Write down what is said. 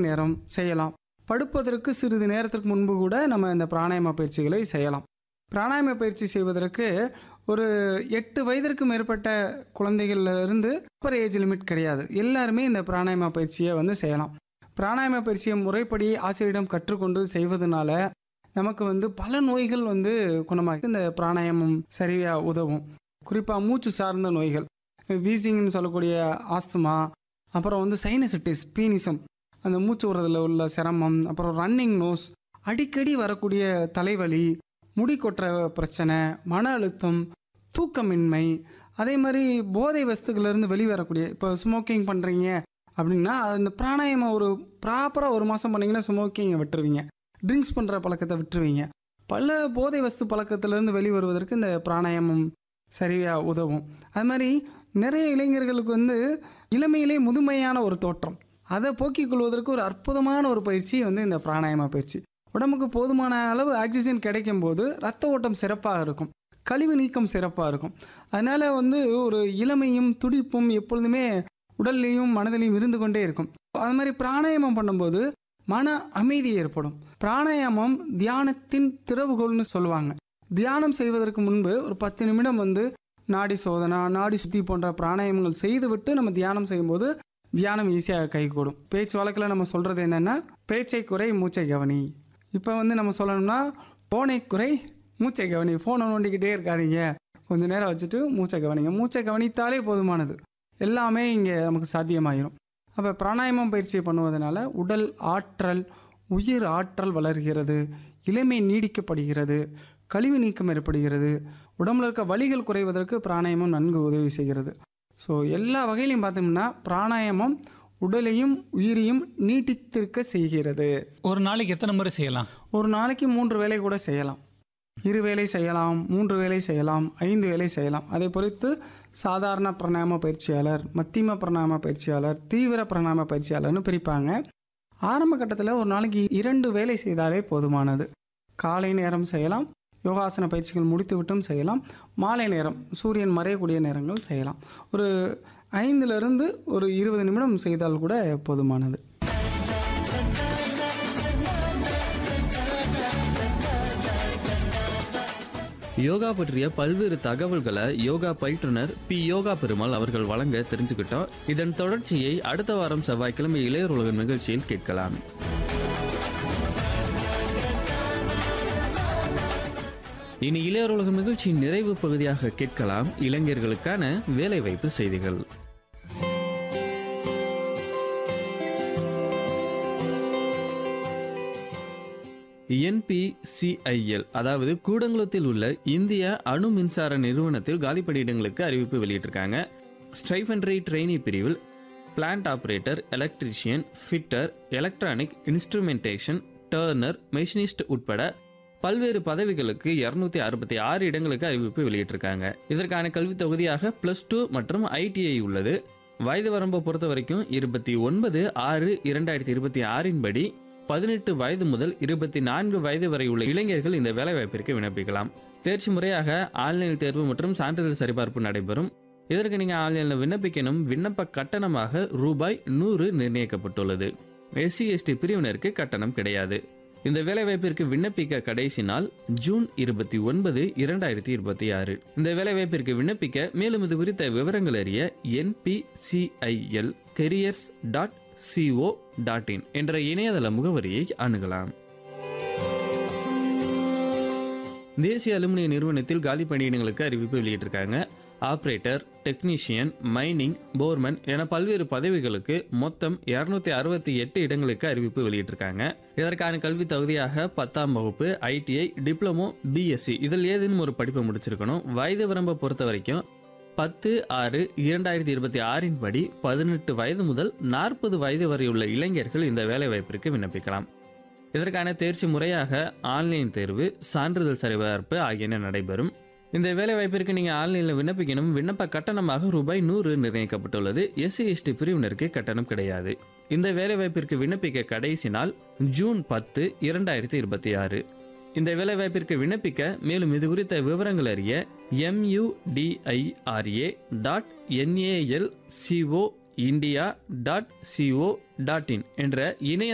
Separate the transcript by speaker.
Speaker 1: நேரம் செய்யலாம் படுப்பதற்கு சிறிது நேரத்திற்கு முன்பு கூட நம்ம இந்த பிராணாயாம பயிற்சிகளை செய்யலாம் பிராணாயாம பயிற்சி செய்வதற்கு ஒரு எட்டு வயதிற்கு மேற்பட்ட குழந்தைகள்ல இருந்து அப்பர் ஏஜ் லிமிட் கிடையாது எல்லாருமே இந்த பிராணாயாம பயிற்சியை வந்து செய்யலாம் பிராணாயாம பயிற்சியை முறைப்படி ஆசிரியரிடம் கற்றுக்கொண்டு செய்வதனால நமக்கு வந்து பல நோய்கள் வந்து குணமாகி இந்த பிராணாயாமம் சரியாக உதவும் குறிப்பாக மூச்சு சார்ந்த நோய்கள் வீசிங்னு சொல்லக்கூடிய ஆஸ்துமா அப்புறம் வந்து சைனசிட்டிஸ் பீனிசம் அந்த மூச்சு விடுறதுல உள்ள சிரமம் அப்புறம் ரன்னிங் நோஸ் அடிக்கடி வரக்கூடிய தலைவலி முடி கொட்டுற பிரச்சனை மன அழுத்தம் தூக்கமின்மை அதே மாதிரி போதை வஸ்துக்கள்லேருந்து வெளிவரக்கூடிய இப்போ ஸ்மோக்கிங் பண்ணுறீங்க அப்படின்னா அந்த பிராணாயாமம் ஒரு ப்ராப்பராக ஒரு மாதம் பண்ணீங்கன்னா ஸ்மோக்கிங்கை விட்டுருவீங்க ட்ரிங்க்ஸ் பண்ணுற பழக்கத்தை விட்டுருவீங்க பல போதை வஸ்து பழக்கத்திலேருந்து வெளிவருவதற்கு இந்த பிராணாயாமம் சரியாக உதவும் அது மாதிரி நிறைய இளைஞர்களுக்கு வந்து இளமையிலே முதுமையான ஒரு தோற்றம் அதை போக்கிக் கொள்வதற்கு ஒரு அற்புதமான ஒரு பயிற்சி வந்து இந்த பிராணாயாம பயிற்சி உடம்புக்கு போதுமான அளவு ஆக்சிஜன் கிடைக்கும் போது ரத்த ஓட்டம் சிறப்பாக இருக்கும் கழிவு நீக்கம் சிறப்பாக இருக்கும் அதனால் வந்து ஒரு இளமையும் துடிப்பும் எப்பொழுதுமே உடல்லையும் மனதிலையும் இருந்து கொண்டே இருக்கும் அது மாதிரி பிராணாயாமம் பண்ணும்போது மன அமைதி ஏற்படும் பிராணாயாமம் தியானத்தின் திறவுகோல்னு சொல்லுவாங்க தியானம் செய்வதற்கு முன்பு ஒரு பத்து நிமிடம் வந்து நாடி சோதனா நாடி சுத்தி போன்ற பிராணாயாமங்கள் செய்துவிட்டு நம்ம தியானம் செய்யும்போது தியானம் ஈஸியாக கைகூடும் பேச்சு வழக்கில் நம்ம சொல்கிறது என்னென்னா பேச்சை குறை மூச்சை கவனி இப்போ வந்து நம்ம சொல்லணும்னா போனை குறை மூச்சை கவனி ஃபோனை நோண்டிக்கிட்டே இருக்காதீங்க கொஞ்ச நேரம் வச்சுட்டு மூச்சை கவனிங்க மூச்சை கவனித்தாலே போதுமானது எல்லாமே இங்கே நமக்கு சாத்தியமாயிரும் அப்போ பிராணாயாமம் பயிற்சியை பண்ணுவதனால உடல் ஆற்றல் உயிர் ஆற்றல் வளர்கிறது இளமை நீடிக்கப்படுகிறது கழிவு நீக்கம் ஏற்படுகிறது உடம்புல இருக்க வலிகள் குறைவதற்கு பிராணாயாமம் நன்கு உதவி செய்கிறது ஸோ எல்லா வகையிலையும் பார்த்தோம்னா பிராணாயாமம் உடலையும் உயிரையும் நீட்டித்திருக்க செய்கிறது
Speaker 2: ஒரு நாளைக்கு எத்தனை முறை செய்யலாம்
Speaker 1: ஒரு நாளைக்கு மூன்று வேளை கூட செய்யலாம் இரு வேளை செய்யலாம் மூன்று வேளை செய்யலாம் ஐந்து வேளை செய்யலாம் அதை பொறுத்து சாதாரண பிராணாயாம பயிற்சியாளர் மத்தியம பிராணாயாம பயிற்சியாளர் தீவிர பிராணாயாம பயிற்சியாளர்னு பிரிப்பாங்க ஆரம்ப கட்டத்தில் ஒரு நாளைக்கு இரண்டு வேளை செய்தாலே போதுமானது காலை நேரம் செய்யலாம் யோகாசன பயிற்சிகள் முடித்துவிட்டும் செய்யலாம் மாலை நேரம் சூரியன் மறையக்கூடிய நேரங்கள் செய்யலாம் ஒரு ஐந்துலேருந்து ஒரு இருபது நிமிடம் செய்தால் கூட போதுமானது
Speaker 3: யோகா பற்றிய பல்வேறு தகவல்களை யோகா பயிற்றுனர் பி யோகா பெருமாள் அவர்கள் வழங்க தெரிஞ்சுக்கிட்டோம் இதன் தொடர்ச்சியை அடுத்த வாரம் செவ்வாய்க்கிழமை இளையர் உலகம் நிகழ்ச்சியில் கேட்கலாம் இனி இளையர் உலகம் நிகழ்ச்சியின் நிறைவு பகுதியாக கேட்கலாம் இளைஞர்களுக்கான வேலைவாய்ப்பு செய்திகள் என்பிசிஐஎல் அதாவது கூடங்குளத்தில் உள்ள இந்திய அணு மின்சார நிறுவனத்தில் காலி பணியிடங்களுக்கு அறிவிப்பு வெளியிட்டிருக்காங்க ஸ்டைஃபன்ட்ரி ட்ரெயினி பிரிவில் plant operator electrician fitter electronic instrumentation turner machinist உட்பட பல்வேறு பதவிகளுக்கு இருநூத்தி அறுபத்தி ஆறு இடங்களுக்கு அறிவிப்பு வெளியிட்டிருக்காங்க இதற்கான கல்வி தொகுதியாக பிளஸ் டூ மற்றும் ஐடிஐ உள்ளது வயது வரம்பை பொறுத்த வரைக்கும் இருபத்தி ஒன்பது ஆறு இரண்டாயிரத்தி இருபத்தி ஆறின் படி பதினெட்டு வயது முதல் இருபத்தி நான்கு வயது வரை உள்ள இளைஞர்கள் இந்த வேலைவாய்ப்பிற்கு விண்ணப்பிக்கலாம் தேர்ச்சி முறையாக ஆன்லைன் தேர்வு மற்றும் சான்றிதழ் சரிபார்ப்பு நடைபெறும் இதற்கு நீங்கள் ஆன்லைனில் விண்ணப்பிக்கணும் விண்ணப்ப கட்டணமாக ரூபாய் நூறு நிர்ணயிக்கப்பட்டுள்ளது எஸ்சி எஸ்டி பிரிவினருக்கு கட்டணம் கிடையாது இந்த வேலைவாய்ப்பிற்கு விண்ணப்பிக்க கடைசி நாள் ஜூன் இருபத்தி ஒன்பது இரண்டாயிரத்தி இருபத்தி ஆறு இந்த வேலைவாய்ப்பிற்கு விண்ணப்பிக்க மேலும் இது குறித்த விவரங்கள் அறிய NPCIL careers dot CO dot in என்ற இணையதள முகவரியை அணுகலாம் தேசிய அலுமினிய நிறுவனத்தில் காலி பணியிடங்களுக்கு அறிவிப்பு வெளியிட்டிருக்காங்க ஆபரேட்டர் டெக்னீஷியன் மைனிங் போர்மன் என பல்வேறு பதவிகளுக்கு மொத்தம் இருநூத்தி அறுபத்தி எட்டு இடங்களுக்கு அறிவிப்பு வெளியிட்டிருக்காங்க இதற்கான கல்வி தகுதியாக பத்தாம் வகுப்பு ஐடிஐ டிப்ளமோ பிஎஸ்சி இதில் ஏதேனும் ஒரு படிப்பை முடிச்சிருக்கணும் வயது வரம்பை பொறுத்த வரைக்கும் பத்து ஆறு இரண்டாயிரத்தி இருபத்தி ஆறின் படி பதினெட்டு வயது முதல் நாற்பது வயது வரை உள்ள இளைஞர்கள் இந்த வேலைவாய்ப்பிற்கு விண்ணப்பிக்கலாம் இதற்கான தேர்ச்சி முறையாக ஆன்லைன் தேர்வு சான்றிதழ் சரிபார்ப்பு ஆகியன நடைபெறும் இந்த வேலைவாய்ப்பிற்கு நீங்கள் ஆன்லைனில் விண்ணப்பிக்கணும் விண்ணப்ப கட்டணமாக ரூபாய் நூறு நிர்ணயிக்கப்பட்டுள்ளது எஸ்சி எஸ்டி பிரிவினருக்கு கட்டணம் கிடையாது இந்த வேலைவாய்ப்பிற்கு விண்ணப்பிக்க கடைசி நாள் ஜூன் பத்து இரண்டாயிரத்தி இருபத்தி ஆறு இந்த வேலைவாய்ப்பிற்கு விண்ணப்பிக்க மேலும் இது குறித்த விவரங்கள் அறிய MUDIRA dot NAL CO India dot CO dot in என்ற இணைய